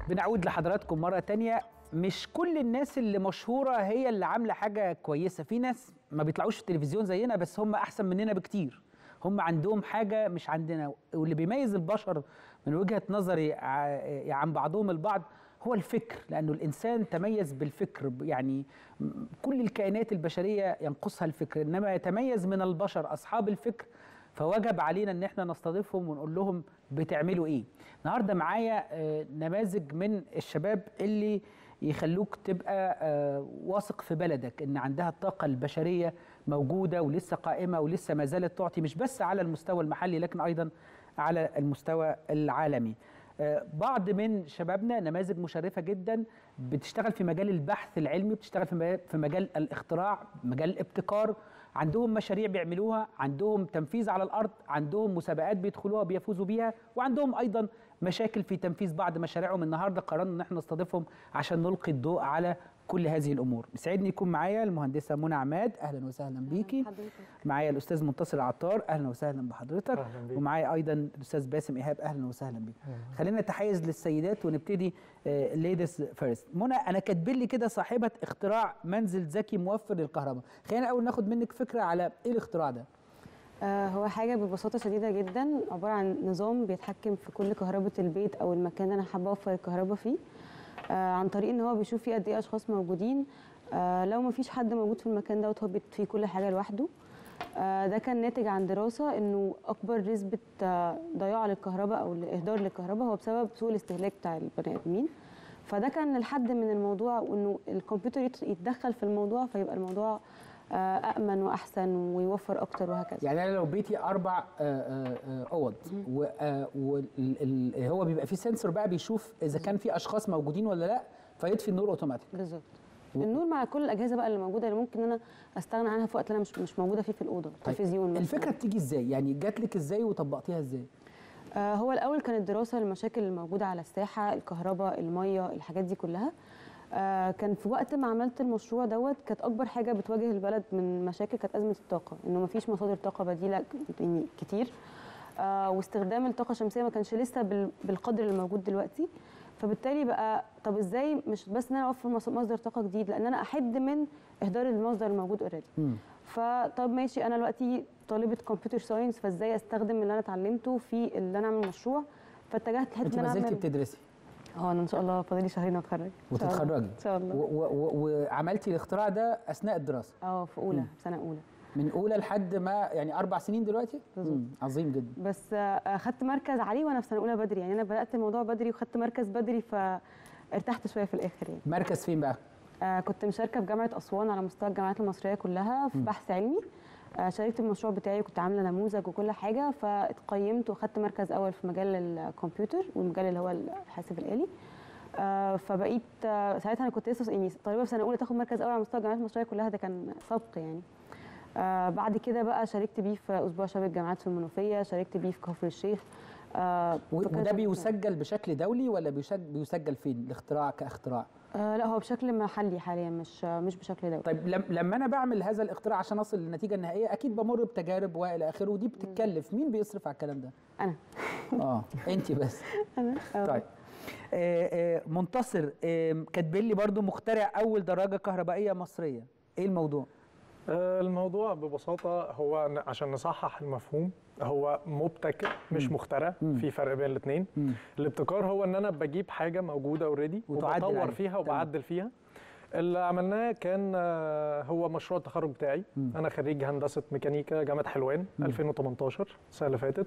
بنعود لحضراتكم مرة تانية مش كل الناس اللي مشهورة هي اللي عاملة حاجة كويسة في ناس ما بيطلعوش في التلفزيون زينا بس هم أحسن مننا بكتير هم عندهم حاجة مش عندنا واللي بيميز البشر من وجهة نظري ع- عن بعضهم البعض هو الفكر لأنه الإنسان تميز بالفكر يعني م- كل الكائنات البشرية ينقصها الفكر إنما يتميز من البشر أصحاب الفكر فوجب علينا ان احنا نستضيفهم ونقول لهم بتعملوا ايه النهارده معايا آه، نماذج من الشباب اللي يخلوك تبقى آه، واثق في بلدك ان عندها الطاقه البشريه موجوده ولسه قائمه ولسه ما زالت تعطي مش بس على المستوى المحلي لكن ايضا على المستوى العالمي آه، بعض من شبابنا نماذج مشرفه جدا بتشتغل في مجال البحث العلمي بتشتغل في مجال- في مجال الاختراع مجال الابتكار عندهم مشاريع بيعملوها عندهم تنفيذ على الارض عندهم مسابقات بيدخلوها بيفوزوا بيها وعندهم ايضا مشاكل في تنفيذ بعض مشاريعهم النهارده قررنا ان احنا نستضيفهم عشان نلقي الضوء على كل هذه الامور يسعدني يكون معايا المهندسه منى عماد اهلا وسهلا بيكي حضرتك. معايا الاستاذ منتصر العطار اهلا وسهلا بحضرتك أهلاً بيك. ومعايا ايضا الاستاذ باسم ايهاب اهلا وسهلا بيك خلينا نتحيز للسيدات ونبتدي ليديز فيرست منى انا كاتبين لي كده صاحبه اختراع منزل ذكي موفر للكهرباء خلينا اول ناخد منك فكره على ايه الاختراع ده آه، هو حاجة ببساطة شديدة جدا عبارة عن نظام بيتحكم في كل كهرباء البيت أو المكان اللي أنا حابة أوفر الكهرباء فيه آه، عن طريق إن هو بيشوف فيه قد إيه أشخاص موجودين آه، لو ما فيش حد موجود في المكان دوت هو بيطفي كل حاجة لوحده آه، ده كان ناتج عن دراسة إنه أكبر نسبة آه، ضياع للكهرباء أو إهدار للكهرباء هو بسبب سوء الاستهلاك بتاع البني آدمين فده كان الحد من الموضوع وإنه الكمبيوتر يت- يتدخل في الموضوع فيبقى الموضوع آه، أأمن وأحسن ويوفر أكتر وهكذا يعني انا لو بيتي اربع آه، آه، آه، اوض وهو بيبقى فيه سنسور بقى بيشوف اذا كان في اشخاص موجودين ولا لا فيطفي النور اوتوماتيك بالظبط النور مع كل الاجهزه بقى اللي موجوده اللي ممكن انا استغنى عنها في وقت اللي انا مش مش موجوده فيه في الاوضه تلفزيون مثلاً. الفكره بتيجي ازاي يعني جات لك ازاي وطبقتيها ازاي آه هو الاول كانت دراسه للمشاكل الموجوده على الساحه الكهرباء الميه الحاجات دي كلها آه كان في وقت ما عملت المشروع دوت كانت اكبر حاجه بتواجه البلد من مشاكل كانت ازمه الطاقه انه ما فيش مصادر طاقه بديله ك- يعني كتير آه واستخدام الطاقه الشمسيه ما كانش لسه بال- بالقدر اللي موجود دلوقتي فبالتالي بقى طب ازاي مش بس ان انا اوفر مص- مصدر طاقه جديد لان انا احد من اهدار المصدر الموجود اوريدي فطب ماشي انا دلوقتي طالبه كمبيوتر ساينس فازاي استخدم اللي انا اتعلمته في اللي انا اعمل مشروع فاتجهت لحته انت ان ما انا زلتي اعمل بتدرسي اه انا ان شاء الله فاضلي شهرين واتخرج إن شاء الله. وتتخرجي ان شاء الله و- و- و- وعملتي الاختراع ده اثناء الدراسه اه في اولى سنه اولى من اولى لحد ما يعني اربع سنين دلوقتي بالظبط. مم، عظيم جدا بس آه، خدت مركز عليه وانا في سنه اولى بدري يعني انا بدات الموضوع بدري وخدت مركز بدري فارتحت شويه في الاخر يعني مركز فين بقى آه كنت مشاركه في جامعه اسوان على مستوى الجامعات المصريه كلها في بحث علمي آه شاركت في المشروع بتاعي وكنت عامله نموذج وكل حاجه فاتقيمت وخدت مركز اول في مجال الكمبيوتر والمجال اللي هو الحاسب الالي آه فبقيت آه ساعتها انا كنت لسه يعني طالبه في سنه اولى تاخد مركز اول على مستوى الجامعات المصريه كلها ده كان سبق يعني آه بعد كده بقى شاركت بيه في اسبوع شباب الجامعات في المنوفيه شاركت بيه في كفر الشيخ آه و- فكذا وده مكان. بيسجل بشكل دولي ولا بيسجل, بيسجل فين الاختراع كاختراع آه لا هو بشكل محلي حاليا مش آه مش بشكل دولي طيب لم- لما انا بعمل هذا الاختراع عشان اصل للنتيجه النهائيه اكيد بمر بتجارب والى اخره ودي بتتكلف مين بيصرف على الكلام ده انا اه انت بس انا آه. طيب آه، آه، منتصر آه، كاتبين لي برضو مخترع اول دراجه كهربائيه مصريه ايه الموضوع آه، الموضوع ببساطة هو ن- عشان نصحح المفهوم هو مبتكر مش مخترع في فرق بين الاثنين الابتكار هو ان انا بجيب حاجة موجودة اوريدي وتعدل وبطور عليها. فيها تمام. وبعدل فيها اللي عملناه كان آه، هو مشروع التخرج بتاعي انا خريج هندسة ميكانيكا جامعة حلوان 2018 السنة اللي فاتت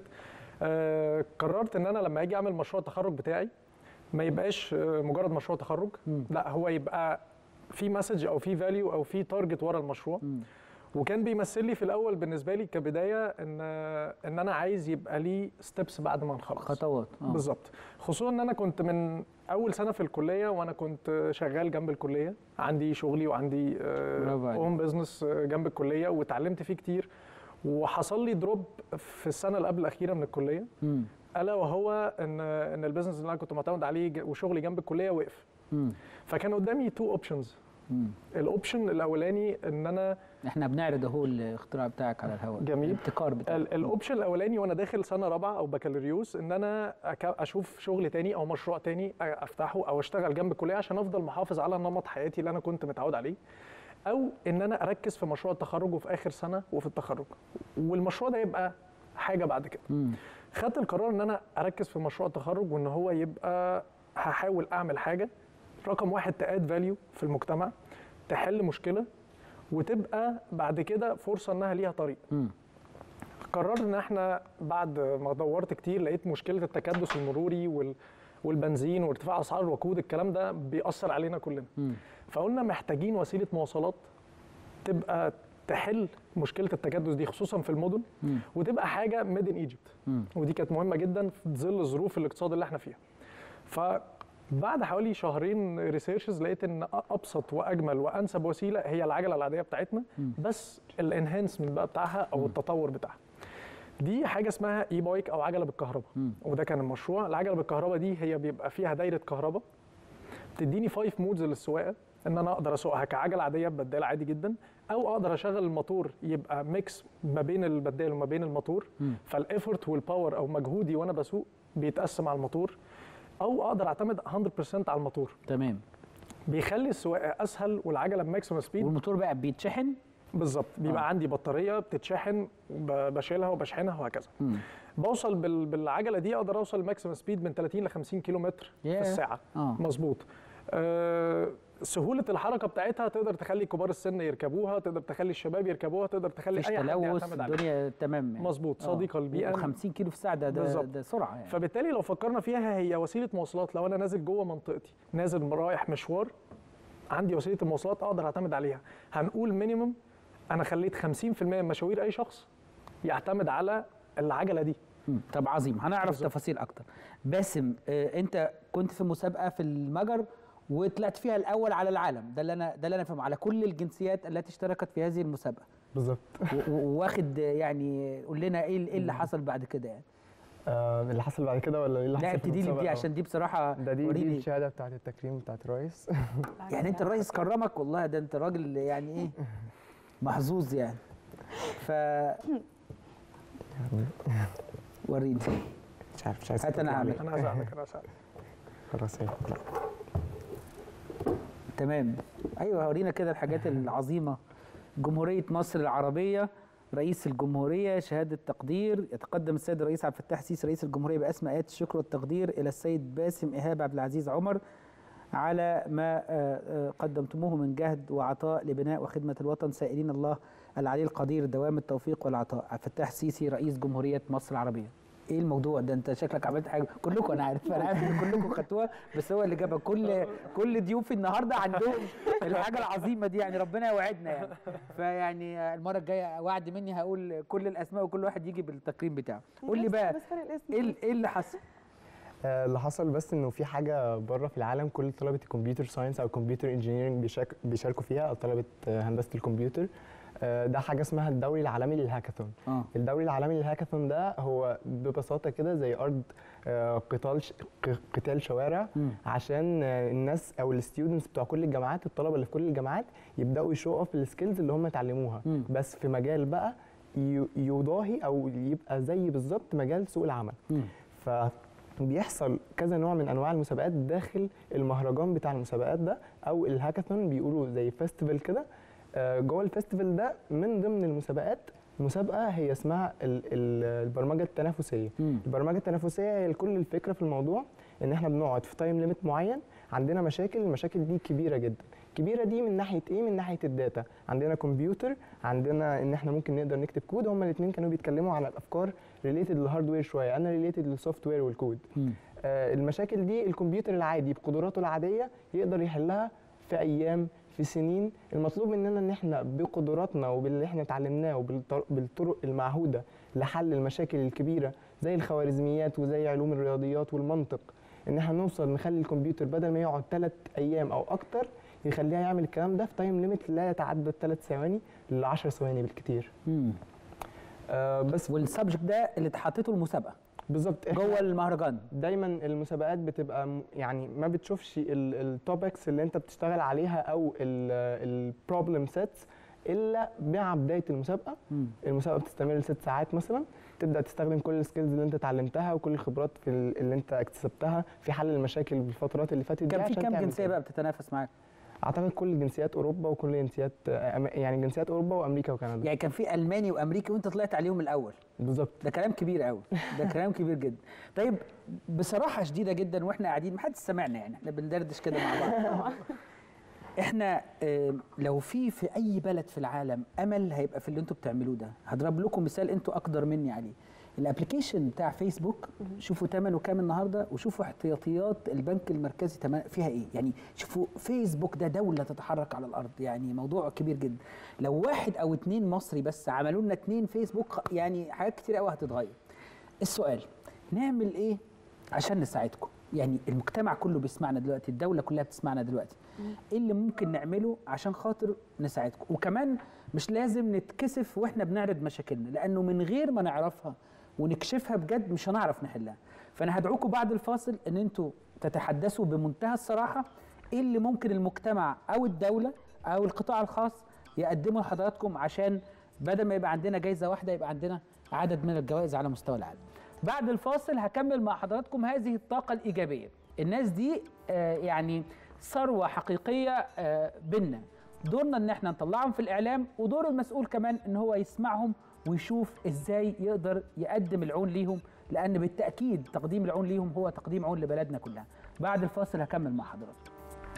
آه، قررت ان انا لما اجي اعمل مشروع التخرج بتاعي ما يبقاش آه، مجرد مشروع تخرج لا هو يبقى في مسج او في فاليو او في تارجت ورا المشروع وكان بيمثل لي في الاول بالنسبه لي كبدايه ان ان انا عايز يبقى لي ستيبس بعد ما نخلص خطوات آه. بالظبط خصوصا ان انا كنت من اول سنه في الكليه وانا كنت شغال جنب الكليه عندي شغلي وعندي برافو عليك. اون بزنس جنب الكليه واتعلمت فيه كتير وحصل لي دروب في السنه اللي قبل الاخيره من الكليه مم. الا وهو ان ان البيزنس اللي انا كنت معتمد عليه ج- وشغلي جنب الكليه وقف مم. فكان قدامي تو اوبشنز الاوبشن الاولاني ان انا احنا بنعرض اهو الاختراع بتاعك على الهواء جميل. الابتكار بتاعك ال- الاوبشن الاولاني وانا داخل سنه رابعه او بكالوريوس ان انا أك- اشوف شغل تاني او مشروع تاني أ- افتحه او اشتغل جنب الكليه عشان افضل محافظ على نمط حياتي اللي انا كنت متعود عليه او ان انا اركز في مشروع التخرج وفي اخر سنه وفي التخرج والمشروع ده يبقى حاجه بعد كده مم. خدت القرار ان انا اركز في مشروع التخرج وان هو يبقى هحاول اعمل حاجه رقم واحد تاد فاليو في المجتمع تحل مشكله وتبقى بعد كده فرصه انها ليها طريق مم. قررنا ان احنا بعد ما دورت كتير لقيت مشكله التكدس المروري وال والبنزين وارتفاع اسعار الوقود الكلام ده بيأثر علينا كلنا مم. فقلنا محتاجين وسيله مواصلات تبقى تحل مشكله التكدس دي خصوصا في المدن مم. وتبقى حاجه ميد ان ايجيبت مم. ودي كانت مهمه جدا في ظل ظروف الاقتصاد اللي احنا فيها فبعد حوالي شهرين ريسيرشز لقيت ان ابسط واجمل وانسب وسيله هي العجله العاديه بتاعتنا بس الانهانسمنت بقى بتاعها او التطور بتاعها دي حاجه اسمها اي بايك او عجله بالكهرباء وده كان المشروع العجله بالكهرباء دي هي بيبقى فيها دايره كهرباء بتديني 5 مودز للسواقه ان انا اقدر اسوقها كعجله عاديه ببدال عادي جدا او اقدر اشغل الموتور يبقى ميكس ما بين البدال وما بين الموتور فالايفورت والباور او مجهودي وانا بسوق بيتقسم على الموتور او اقدر اعتمد 100% على الموتور تمام بيخلي السواقه اسهل والعجله بماكسيمم سبيد والموتور بقى بيتشحن بالظبط بيبقى آه. عندي بطاريه بتتشحن ب- بشيلها وبشحنها وهكذا مم. بوصل بال- بالعجله دي اقدر اوصل لماكسيمم سبيد من 30 ل 50 كيلو متر في ياه. الساعه اه مظبوط آه سهوله الحركه بتاعتها تقدر تخلي كبار السن يركبوها تقدر تخلي الشباب يركبوها تقدر تخلي مفيش اي حد تلوث يعتمد عليها الدنيا تمام يعني مظبوط صديقه للبيئه و50 كيلو في الساعه ده ده, بالظبط. ده سرعه يعني فبالتالي لو فكرنا فيها هي وسيله مواصلات لو انا نازل جوه منطقتي نازل رايح مشوار عندي وسيله المواصلات اقدر اعتمد عليها هنقول مينيمم انا خليت 50% من مشاوير اي شخص يعتمد على العجله دي مم. طب عظيم هنعرف بالظبط. تفاصيل اكتر باسم آه، انت كنت في مسابقه في المجر وطلعت فيها الاول على العالم ده اللي انا ده اللي انا فاهمه على كل الجنسيات التي اشتركت في هذه المسابقه بالظبط و- و- واخد آه، يعني قول لنا ايه ايه اللي حصل بعد كده يعني آه اللي حصل بعد كده ولا ايه اللي حصل لا في ابتدي لي المسابقة؟ بدي عشان دي بصراحه ده دي دي وريني الشهاده بتاعت التكريم بتاعت الرئيس يعني انت الرئيس كرمك والله ده انت راجل يعني ايه محظوظ يعني ف وريني مش عارف مش عايز هات أنا أتكلم أعمل. عليه. انا هساعدك انا هساعدك خلاص هي تمام ايوه ورينا كده الحاجات العظيمه جمهوريه مصر العربيه رئيس الجمهوريه شهاده تقدير يتقدم السيد الرئيس عبد الفتاح السيسي رئيس الجمهوريه باسمى ايات الشكر والتقدير الى السيد باسم ايهاب عبد العزيز عمر على ما آه، آه، قدمتموه من جهد وعطاء لبناء وخدمه الوطن سائلين الله العلي القدير دوام التوفيق والعطاء عبد الفتاح السيسي رئيس جمهوريه مصر العربيه ايه الموضوع ده انت شكلك عملت حاجه كلكم انا عارف انا عارف ان كلكم خدتوها بس هو اللي جابها كل كل ضيوفي النهارده عندهم الحاجه العظيمه دي يعني ربنا يوعدنا يعني فيعني المره الجايه وعد مني هقول كل الاسماء وكل واحد يجي بالتقييم بتاعه قول لي بقى بس فرق الاسم ايه ال- ايه اللي حصل آه، اللي حصل بس انه في حاجه بره في العالم كل طلبه الكمبيوتر ساينس او كمبيوتر انجينيرنج بيشاركوا فيها او طلبه آه، هندسه الكمبيوتر آه، ده حاجه اسمها الدوري العالمي للهاكاثون اه الدوري العالمي للهاكاثون ده هو ببساطه كده زي ارض آه، قتال ش- ق- قتال شوارع مم. عشان آه، الناس او الستودنتس بتوع كل الجامعات الطلبه اللي في كل الجامعات يبداوا يشو اوف السكيلز اللي هم اتعلموها مم. بس في مجال بقى ي- يضاهي او يبقى زي بالظبط مجال سوق العمل مم. فبيحصل كذا نوع من انواع المسابقات داخل المهرجان بتاع المسابقات ده او الهاكاثون بيقولوا زي فيستيفال كده آه، جوه الفيستيفال ده من ضمن المسابقات مسابقه هي اسمها ال- ال- البرمجه التنافسيه مم. البرمجه التنافسيه هي كل الفكره في الموضوع ان احنا بنقعد في تايم ليميت معين عندنا مشاكل المشاكل دي كبيره جدا كبيره دي من ناحيه ايه من ناحيه الداتا عندنا كمبيوتر عندنا ان احنا ممكن نقدر نكتب كود هما الاثنين كانوا بيتكلموا على الافكار ريليتد للهاردوير شويه انا ريليتد للسوفت وير والكود مم. آه، المشاكل دي الكمبيوتر العادي بقدراته العاديه يقدر يحلها في ايام في سنين المطلوب مننا ان احنا بقدراتنا وباللي احنا اتعلمناه وبالطرق المعهوده لحل المشاكل الكبيره زي الخوارزميات وزي علوم الرياضيات والمنطق ان احنا نوصل نخلي الكمبيوتر بدل ما يقعد ثلاث ايام او اكتر يخليها يعمل الكلام ده في تايم ليميت لا يتعدى الثلاث ثواني ل 10 ثواني بالكتير مم. آه بس والسبجكت ده اللي اتحطيته المسابقه بالظبط إحنا جوه المهرجان دايما المسابقات بتبقى م- يعني ما بتشوفش التوبكس اللي انت بتشتغل عليها او البروبلم سيتس الا مع بدايه المسابقه مم. المسابقه بتستمر ست ساعات مثلا تبدا تستخدم كل السكيلز اللي انت اتعلمتها وكل الخبرات في ال- اللي انت اكتسبتها في حل المشاكل بالفترات اللي فاتت دي كان في عشان كام تعمل جنسيه كده. بقى بتتنافس معاك اعتقد كل جنسيات اوروبا وكل جنسيات آه، أم- يعني جنسيات اوروبا وامريكا وكندا يعني كان في الماني وامريكي وانت طلعت عليهم الاول بالظبط ده كلام كبير قوي ده كلام كبير جدا طيب بصراحه شديده جدا واحنا قاعدين محدش سمعنا يعني احنا بندردش كده مع بعض احنا آه، لو في في اي بلد في العالم امل هيبقى في اللي انتوا بتعملوه ده هضرب لكم مثال انتوا اقدر مني عليه الابلكيشن بتاع فيسبوك شوفوا ثمنه كام النهارده وشوفوا احتياطيات البنك المركزي تمن- فيها ايه يعني شوفوا فيسبوك ده دوله تتحرك على الارض يعني موضوع كبير جدا لو واحد او اتنين مصري بس عملوا لنا اتنين فيسبوك خ- يعني حاجات كتير قوي هتتغير السؤال نعمل ايه عشان نساعدكم يعني المجتمع كله بيسمعنا دلوقتي الدولة كلها بتسمعنا دلوقتي ايه اللي ممكن نعمله عشان خاطر نساعدكم وكمان مش لازم نتكسف واحنا بنعرض مشاكلنا لانه من غير ما نعرفها ونكشفها بجد مش هنعرف نحلها فانا هدعوكم بعد الفاصل ان انتوا تتحدثوا بمنتهى الصراحة ايه اللي ممكن المجتمع او الدولة او القطاع الخاص يقدمه لحضراتكم عشان بدل ما يبقى عندنا جايزة واحدة يبقى عندنا عدد من الجوائز على مستوى العالم بعد الفاصل هكمل مع حضراتكم هذه الطاقة الإيجابية الناس دي آه، يعني ثروة حقيقية آه، بينا دورنا ان احنا نطلعهم في الاعلام ودور المسؤول كمان ان هو يسمعهم ويشوف ازاي يقدر يقدم العون ليهم لان بالتاكيد تقديم العون ليهم هو تقديم عون لبلدنا كلها بعد الفاصل هكمل مع حضراتكم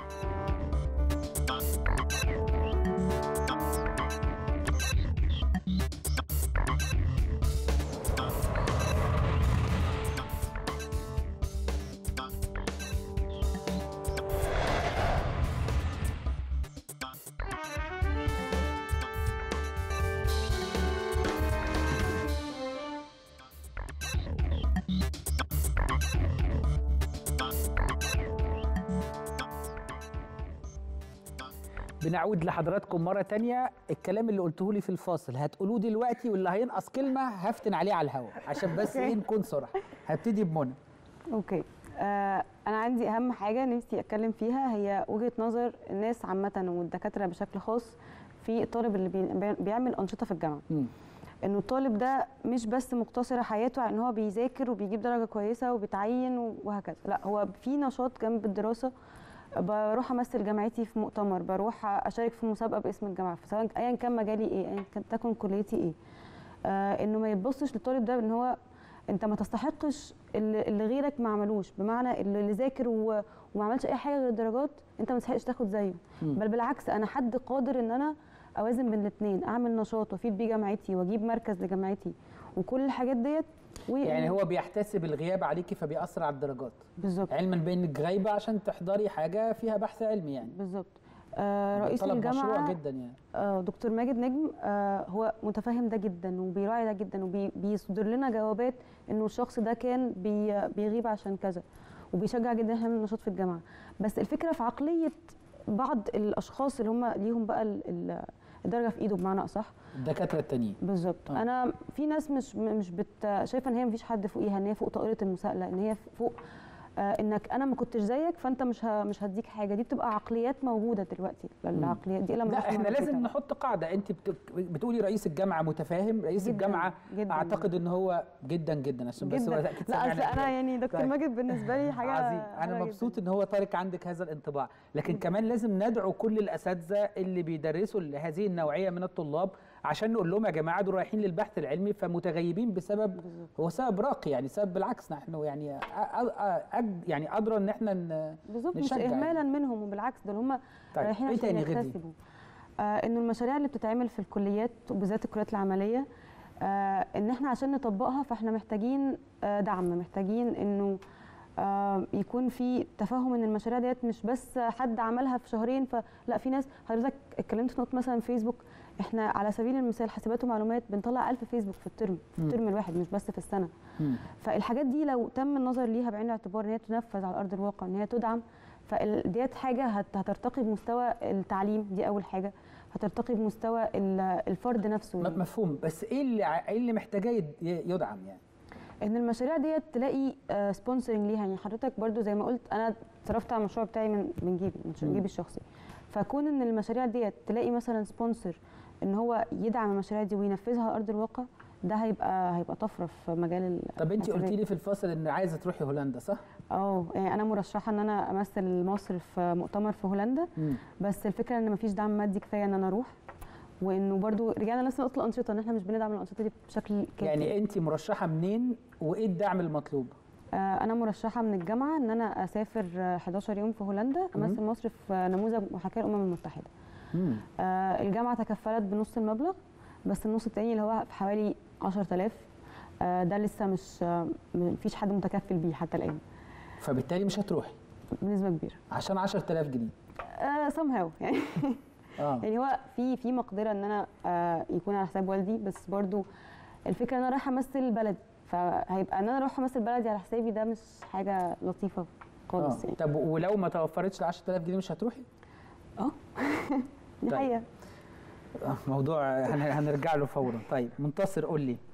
بنعود لحضراتكم مرة تانية الكلام اللي قلته لي في الفاصل هتقولوه دلوقتي واللي هينقص كلمة هفتن عليه على الهواء عشان بس أوكي. ايه نكون صراحة هبتدي بمنى اوكي آه انا عندي اهم حاجه نفسي اتكلم فيها هي وجهه نظر الناس عامه والدكاتره بشكل خاص في الطالب اللي بي- بيعمل انشطه في الجامعه مم. انه الطالب ده مش بس مقتصره حياته على ان هو بيذاكر وبيجيب درجه كويسه وبيتعين وهكذا لا هو في نشاط جنب الدراسه بروح امثل جامعتي في مؤتمر بروح اشارك في مسابقه باسم الجامعه سواء ايا كان مجالي ايه ايا كان تكن كليتي ايه آه انه ما يبصش للطالب ده ان هو انت ما تستحقش اللي اللي غيرك ما عملوش بمعنى اللي اللي ذاكر و- وما عملش اي حاجه غير الدرجات انت ما تستحقش تاخد زيه مم. بل بالعكس انا حد قادر ان انا اوازن بين الاثنين اعمل نشاط وافيد بيه جامعتي واجيب مركز لجامعتي وكل الحاجات ديت و- يعني هو بيحتسب الغياب عليكي فبيأثر على الدرجات بالظبط علما بانك غايبة عشان تحضري حاجة فيها بحث علمي يعني بالظبط آه رئيس طلب الجامعه مشروع جدا يعني آه، دكتور ماجد نجم آه، هو متفهم ده جدا وبيراعي ده جدا وبيصدر لنا جوابات انه الشخص ده كان بي بيغيب عشان كذا وبيشجع جدا احنا نعمل نشاط في الجامعه بس الفكره في عقليه بعض الاشخاص اللي هم ليهم بقى ال- ال- الدرجه في ايده بمعنى اصح الدكاترة التانيين بالظبط آه. انا في ناس مش مش بت شايفه ان هي مفيش حد فوقيها ان هي فوق طائره المساءله ان هي فوق آه انك انا ما كنتش زيك فانت مش ه- مش هديك حاجه دي بتبقى عقليات موجوده دلوقتي العقليات دي لا لما احنا لازم نحط قاعدة انت بت- بتقولي رئيس الجامعة متفاهم رئيس جداً، الجامعة جداً. اعتقد ان هو جدا جدا عشان بس هو جدا اكيد لا اصل سمعنا انا يعني دكتور طيب. ماجد بالنسبه لي حاجه عظيم انا حلوة مبسوط جداً. ان هو تارك عندك هذا الانطباع لكن كمان لازم ندعو كل الاساتذه اللي بيدرسوا لهذه النوعيه من الطلاب عشان نقول لهم يا جماعه دول رايحين للبحث العلمي فمتغيبين بسبب هو سبب راقي يعني سبب بالعكس نحن يعني أ- أ- أ- يعني ادرى ان احنا ن- بالظبط مش نشجع يعني. اهمالا منهم وبالعكس دول هم طيب رايحين ايه عشان تاني غير دي؟ يكتسبوا آه انه المشاريع اللي بتتعمل في الكليات وبالذات الكليات العمليه آه ان احنا عشان نطبقها فاحنا محتاجين آه دعم محتاجين انه آه يكون في تفهم ان المشاريع ديت مش بس حد عملها في شهرين فلا في ناس حضرتك اتكلمت في نقطه مثلا فيسبوك احنا على سبيل المثال حاسبات ومعلومات بنطلع 1000 فيسبوك في الترم في مم. الترم الواحد مش بس في السنه مم. فالحاجات دي لو تم النظر ليها بعين الاعتبار ان هي تنفذ على ارض الواقع ان هي تدعم فديت حاجه هت- هترتقي بمستوى التعليم دي اول حاجه هترتقي بمستوى ال- الفرد نفسه م- يعني. مفهوم بس ايه اللي ع- ايه اللي محتاجاه يد- يدعم يعني ان المشاريع ديت تلاقي سبونسرنج ليها يعني حضرتك برضو زي ما قلت انا صرفت على المشروع بتاعي من من جيبي من مم. جيبي الشخصي فكون ان المشاريع ديت تلاقي مثلا سبونسر ان هو يدعم المشاريع دي وينفذها على ارض الواقع ده هيبقى هيبقى طفره في مجال ال- طب انت قلتي المشاريع. لي في الفاصل ان عايزه تروحي هولندا صح؟ اه يعني انا مرشحه ان انا امثل مصر في مؤتمر في هولندا مم. بس الفكره ان مفيش دعم مادي كفايه ان انا اروح وانه برضو رجعنا لنفس نقطه الانشطه ان احنا مش بندعم الانشطه دي بشكل كافي يعني انت مرشحه منين وايه الدعم المطلوب؟ آه، انا مرشحه من الجامعه ان انا اسافر آه، 11 يوم في هولندا امثل مصر في نموذج محاكاه الامم المتحده مم. آه، الجامعه تكفلت بنص المبلغ بس النص التاني اللي هو في حوالي 10000 آه، ده لسه مش آه، مفيش حد متكفل بيه حتى الان فبالتالي مش هتروحي بنسبه كبيره عشان 10000 جنيه آه somehow يعني اه يعني هو في في مقدره ان انا آه يكون على حساب والدي بس برضو الفكره ان انا رايحه امثل بلدي فهيبقى ان انا اروح امثل بلدي على حسابي ده مش حاجه لطيفه خالص آه. يعني طب ولو ما توفرتش ال 10000 جنيه مش هتروحي؟ اه دي طيب. حقيقه آه، موضوع هن- هنرجع له فورا طيب منتصر قول لي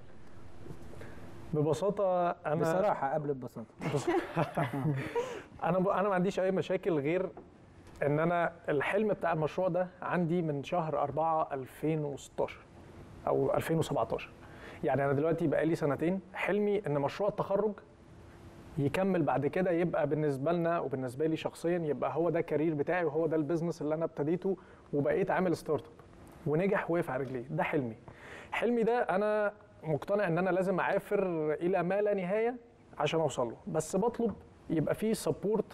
ببساطه انا بصراحه قبل البساطه انا ب... انا ما عنديش اي مشاكل غير ان انا الحلم بتاع المشروع ده عندي من شهر 4 2016 او 2017 يعني انا دلوقتي بقالي سنتين حلمي ان مشروع التخرج يكمل بعد كده يبقى بالنسبه لنا وبالنسبه لي شخصيا يبقى هو ده الكارير بتاعي وهو ده البيزنس اللي انا ابتديته وبقيت عامل ستارت اب ونجح وقف على رجليه ده حلمي حلمي ده انا مقتنع ان انا لازم اعافر الى ما لا نهايه عشان اوصل له بس بطلب يبقى فيه سبورت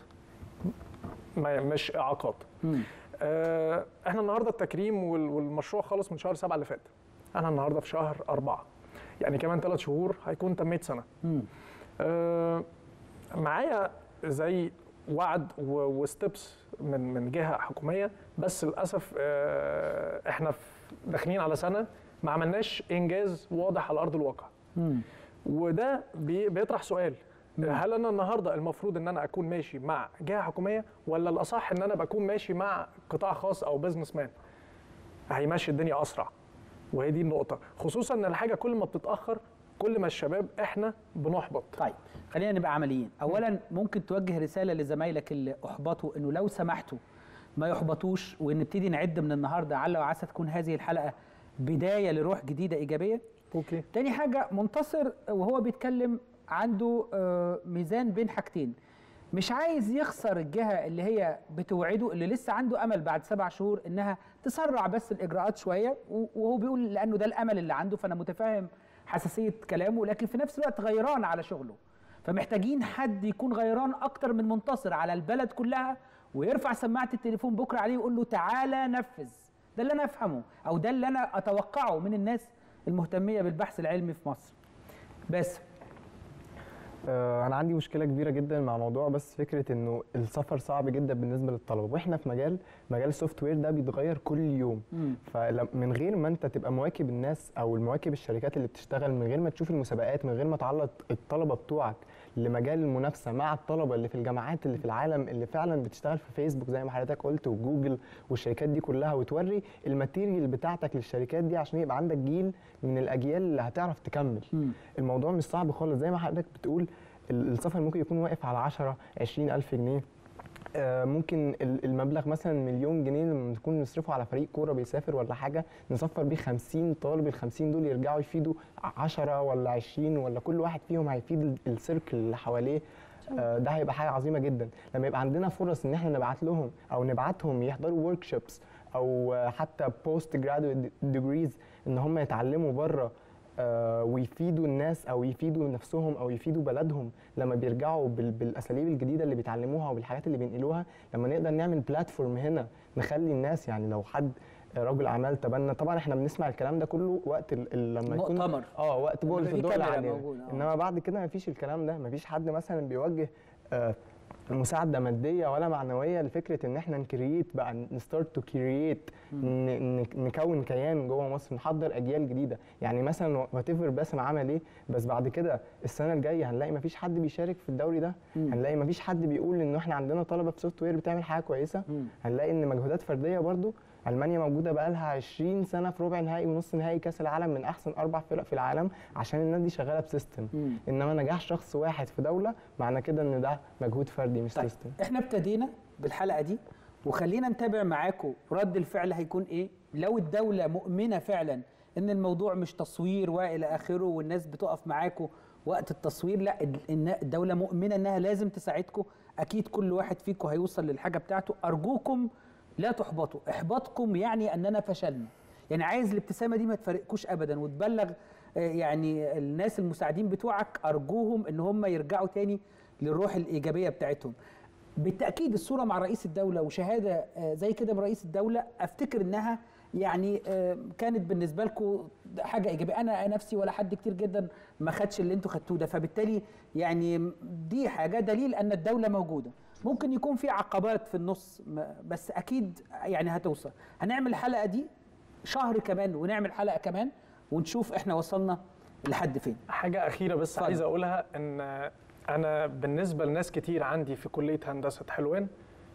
مش اعاقات مم. آه، احنا النهارده التكريم وال- والمشروع خلص من شهر سبعة اللي فات احنا النهارده في شهر أربعة يعني كمان ثلاث شهور هيكون تميت سنه مم. آه، معايا زي وعد وستبس من من جهه حكوميه بس للاسف آه، احنا في- داخلين على سنه ما عملناش انجاز واضح على ارض الواقع مم. وده بي- بيطرح سؤال مم. هل انا النهارده المفروض ان انا اكون ماشي مع جهه حكوميه ولا الاصح ان انا بكون ماشي مع قطاع خاص او بزنس مان هيمشي الدنيا اسرع وهي دي النقطه خصوصا ان الحاجه كل ما بتتاخر كل ما الشباب احنا بنحبط طيب خلينا نبقى عمليين اولا ممكن توجه رساله لزمايلك اللي احبطوا انه لو سمحتوا ما يحبطوش ونبتدي نعد من النهارده على وعسى تكون هذه الحلقه بدايه لروح جديده ايجابيه اوكي تاني حاجة منتصر وهو بيتكلم عنده آه، ميزان بين حاجتين مش عايز يخسر الجهة اللي هي بتوعده اللي لسه عنده أمل بعد سبع شهور إنها تسرع بس الإجراءات شوية و- وهو بيقول لأنه ده الأمل اللي عنده فأنا متفاهم حساسية كلامه لكن في نفس الوقت غيران على شغله فمحتاجين حد يكون غيران أكتر من منتصر على البلد كلها ويرفع سماعة التليفون بكرة عليه ويقول له تعالى نفذ ده اللي أنا أفهمه أو ده اللي أنا أتوقعه من الناس المهتمية بالبحث العلمي في مصر بس آه، انا عندي مشكله كبيره جدا مع موضوع بس فكره انه السفر صعب جدا بالنسبه للطلبه واحنا في مجال مجال السوفت وير ده بيتغير كل يوم فمن غير ما انت تبقى مواكب الناس او المواكب الشركات اللي بتشتغل من غير ما تشوف المسابقات من غير ما تعرض الطلبه بتوعك لمجال المنافسه مع الطلبه اللي في الجامعات اللي في العالم اللي فعلا بتشتغل في فيسبوك زي ما حضرتك قلت وجوجل والشركات دي كلها وتوري الماتيريال بتاعتك للشركات دي عشان يبقى عندك جيل من الاجيال اللي هتعرف تكمل مم. الموضوع مش صعب خالص زي ما حضرتك بتقول ال- السفر ممكن يكون واقف على 10 20 ألف جنيه آه، ممكن ال- المبلغ مثلا مليون جنيه لما نكون نصرفه على فريق كوره بيسافر ولا حاجه نسفر بيه 50 طالب ال 50 دول يرجعوا يفيدوا 10 ولا 20 ولا كل واحد فيهم هيفيد ال- السيركل اللي حواليه آه، ده هيبقى حاجه عظيمه جدا لما يبقى عندنا فرص ان احنا نبعت لهم او نبعتهم يحضروا ورك شوبس او آه، حتى بوست جرادويت ديجريز ان هم يتعلموا بره آه، ويفيدوا الناس او يفيدوا نفسهم او يفيدوا بلدهم لما بيرجعوا بال- بالاساليب الجديده اللي بيتعلموها وبالحاجات اللي بينقلوها لما نقدر نعمل بلاتفورم هنا نخلي الناس يعني لو حد رجل اعمال تبنى طبعا احنا بنسمع الكلام ده كله وقت ال- ال- لما يكون مؤتمر. اه وقت لما بول يبقى في في الدول كاميرا العاديه موجودة، آه. انما بعد كده مفيش الكلام ده مفيش حد مثلا بيوجه آه، مساعده ماديه ولا معنويه لفكره ان احنا نكريت بقى نستارت تو كرييت نكون كيان جوه مصر نحضر اجيال جديده يعني مثلا وات ايفر باسم عمل ايه بس بعد كده السنه الجايه هنلاقي مفيش حد بيشارك في الدوري ده مم. هنلاقي مفيش حد بيقول ان احنا عندنا طلبه في سوفت وير بتعمل حاجه كويسه مم. هنلاقي ان مجهودات فرديه برضو المانيا موجوده بقالها 20 سنه في ربع نهائي ونص نهائي كاس العالم من احسن اربع فرق في العالم عشان الناس دي شغاله بسيستم مم. انما نجاح شخص واحد في دوله معنى كده ان ده مجهود فردي مش طيب سيستم احنا ابتدينا بالحلقه دي وخلينا نتابع معاكم رد الفعل هيكون ايه لو الدوله مؤمنه فعلا ان الموضوع مش تصوير والى اخره والناس بتقف معاكم وقت التصوير لا ال- إن الدوله مؤمنه انها لازم تساعدكم اكيد كل واحد فيكم هيوصل للحاجه بتاعته ارجوكم لا تحبطوا احباطكم يعني اننا فشلنا يعني عايز الابتسامه دي ما تفارقكوش ابدا وتبلغ آه، يعني الناس المساعدين بتوعك ارجوهم ان هم يرجعوا تاني للروح الايجابيه بتاعتهم بالتاكيد الصوره مع رئيس الدوله وشهاده آه، زي كده من رئيس الدوله افتكر انها يعني آه، كانت بالنسبه لكم حاجه ايجابيه انا نفسي ولا حد كتير جدا ما خدش اللي انتوا خدتوه ده فبالتالي يعني دي حاجه دليل ان الدوله موجوده ممكن يكون في عقبات في النص ما- بس اكيد يعني هتوصل هنعمل الحلقه دي شهر كمان ونعمل حلقه كمان ونشوف احنا وصلنا لحد فين حاجة أخيرة بس اتفضل. عايز أقولها إن أنا بالنسبة لناس كتير عندي في كلية هندسة حلوان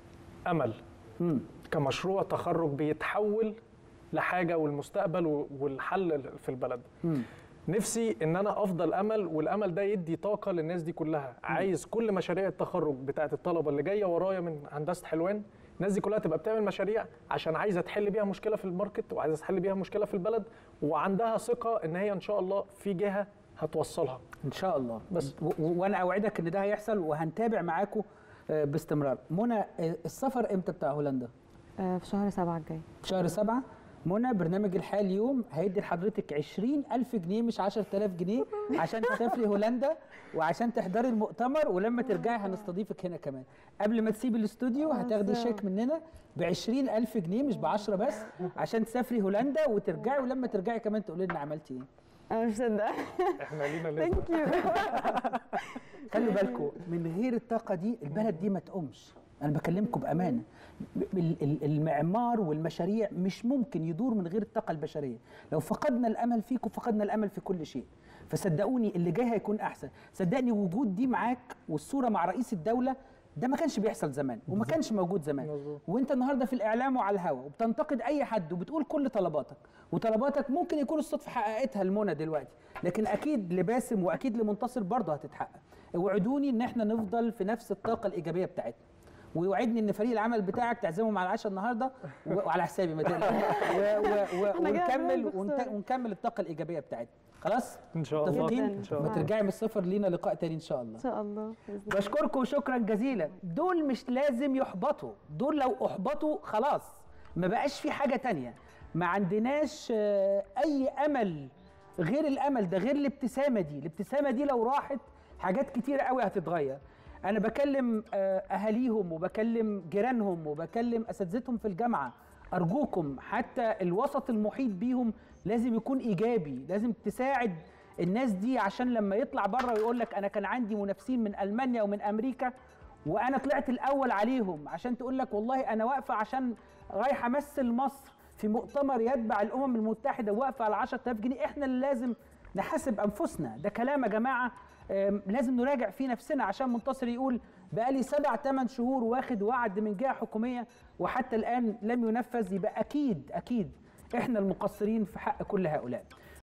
أمل مم. كمشروع تخرج بيتحول لحاجة والمستقبل و- والحل في البلد مم. نفسي ان انا افضل امل والامل ده يدي طاقه للناس دي كلها عايز كل مشاريع التخرج بتاعت الطلبه اللي جايه ورايا من هندسه حلوان الناس دي كلها تبقى بتعمل مشاريع عشان عايزه تحل بيها مشكله في الماركت وعايزه تحل بيها مشكله في البلد وعندها ثقه ان هي ان شاء الله في جهه هتوصلها ان شاء الله بس. و- و- وانا اوعدك ان ده هيحصل وهنتابع معاكم آه، باستمرار منى آه، السفر امتى بتاع هولندا آه، في شهر سبعة الجاي في شهر سبعة منى برنامج الحياة اليوم هيدي لحضرتك 20 ألف جنيه مش 10000 جنيه عشان تسافري هولندا وعشان تحضري المؤتمر ولما ترجعي هنستضيفك هنا كمان قبل ما تسيبي الاستوديو هتاخدي عظيم. شيك مننا ب 20 ألف جنيه مش ب 10 بس عشان تسافري هولندا وترجعي ولما ترجعي كمان تقولي لنا عملتي ايه انا مش مصدقه احنا لينا لازمه ثانك يو خلوا بالكم من غير الطاقة دي البلد دي ما تقومش أنا بكلمكم بأمانة ال- ال- المعمار والمشاريع مش ممكن يدور من غير الطاقة البشرية لو فقدنا الأمل فيكم فقدنا الأمل في كل شيء فصدقوني اللي جاي هيكون أحسن صدقني وجود دي معاك والصورة مع رئيس الدولة ده ما كانش بيحصل زمان وما كانش موجود زمان مظبوط. وانت النهارده في الاعلام وعلى الهواء وبتنتقد اي حد وبتقول كل طلباتك وطلباتك ممكن يكون الصدفه حققتها لمنى دلوقتي لكن اكيد لباسم واكيد لمنتصر برضه هتتحقق اوعدوني ان احنا نفضل في نفس الطاقه الايجابيه بتاعتنا ويوعدني ان فريق العمل بتاعك تعزمهم على العشاء النهارده و- وعلى حسابي ما تقلقش و- و- و- أنا جاهزة ونكمل بخسارة. ونت- ونكمل الطاقه الايجابيه بتاعتنا خلاص ان شاء الله متفقين ان شاء ما الله ترجعي من السفر لينا لقاء تاني ان شاء الله ان شاء الله بإذن الله. بشكركم شكرا جزيلا دول مش لازم يحبطوا دول لو احبطوا خلاص ما بقاش في حاجه تانية ما عندناش آه، اي امل غير الامل ده غير الابتسامه دي الابتسامه دي لو راحت حاجات كتيره قوي هتتغير انا بكلم آه، اهاليهم وبكلم جيرانهم وبكلم اساتذتهم في الجامعه ارجوكم حتى الوسط المحيط بيهم لازم يكون ايجابي لازم تساعد الناس دي عشان لما يطلع بره ويقول لك انا كان عندي منافسين من المانيا ومن امريكا وانا طلعت الاول عليهم عشان تقول لك والله انا واقفه عشان رايحه امثل مصر في مؤتمر يتبع الامم المتحده واقفه على 10000 جنيه احنا اللي لازم نحاسب انفسنا ده كلام يا جماعه آم، لازم نراجع فيه نفسنا عشان منتصر يقول بقالي سبع ثمان شهور واخد وعد من جهه حكوميه وحتى الان لم ينفذ يبقى اكيد اكيد احنا المقصرين في حق كل هؤلاء